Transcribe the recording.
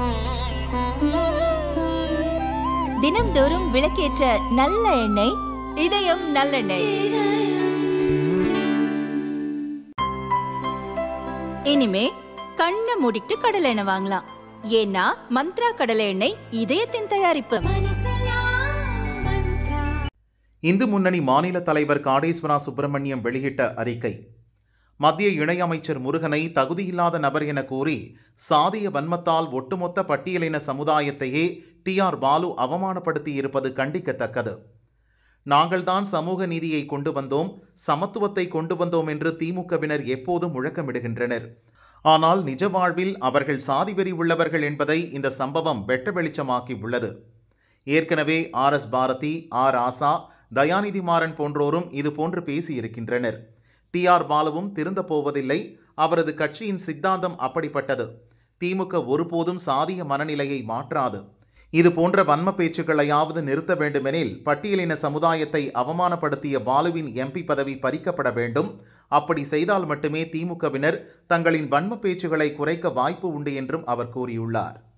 தினம்தோறும் விளக்கேற்ற நல்ல எண்ணெய் இதயம் நல்லெண்ணெய் இனிமே கண்ணை மூடிட்டு கடலை எண்ணெய் வாங்கலாம் ஏன்னா மந்த்ரா கடலை எண்ணெய் இதயத்தின் தயாரிப்பு இந்து முன்னணி மாநில தலைவர் காடேஸ்வரா சுப்பிரமணியம் வெளியிட்ட அறிக்கை மத்திய இணையமைச்சர் முருகனை தகுதியில்லாத நபர் என கூறி சாதிய வன்மத்தால் ஒட்டுமொத்த பட்டியலின சமுதாயத்தையே டி ஆர் பாலு அவமானப்படுத்தி இருப்பது கண்டிக்கத்தக்கது நாங்கள்தான் சமூக நீதியை கொண்டு வந்தோம் சமத்துவத்தை கொண்டு வந்தோம் என்று திமுகவினர் எப்போதும் முழக்கமிடுகின்றனர் ஆனால் நிஜ வாழ்வில் அவர்கள் சாதி வெறி உள்ளவர்கள் என்பதை இந்த சம்பவம் வெட்ட வெளிச்சமாக்கி உள்ளது ஏற்கனவே ஆர் எஸ் பாரதி ஆர் ஆசா தயாநிதி மாறன் போன்றோரும் இது போன்று பேசியிருக்கின்றனர் டி ஆர் பாலுவும் திருந்தப் போவதில்லை அவரது கட்சியின் சித்தாந்தம் அப்படிப்பட்டது திமுக ஒருபோதும் சாதிய மனநிலையை மாற்றாது இது போன்ற வன்ம பேச்சுக்களையாவது நிறுத்த வேண்டுமெனில் பட்டியலின சமுதாயத்தை அவமானப்படுத்திய பாலுவின் எம்பி பதவி பறிக்கப்பட வேண்டும் அப்படி செய்தால் மட்டுமே திமுகவினர் தங்களின் வன்ம பேச்சுகளை குறைக்க வாய்ப்பு உண்டு என்றும் அவர் கூறியுள்ளார்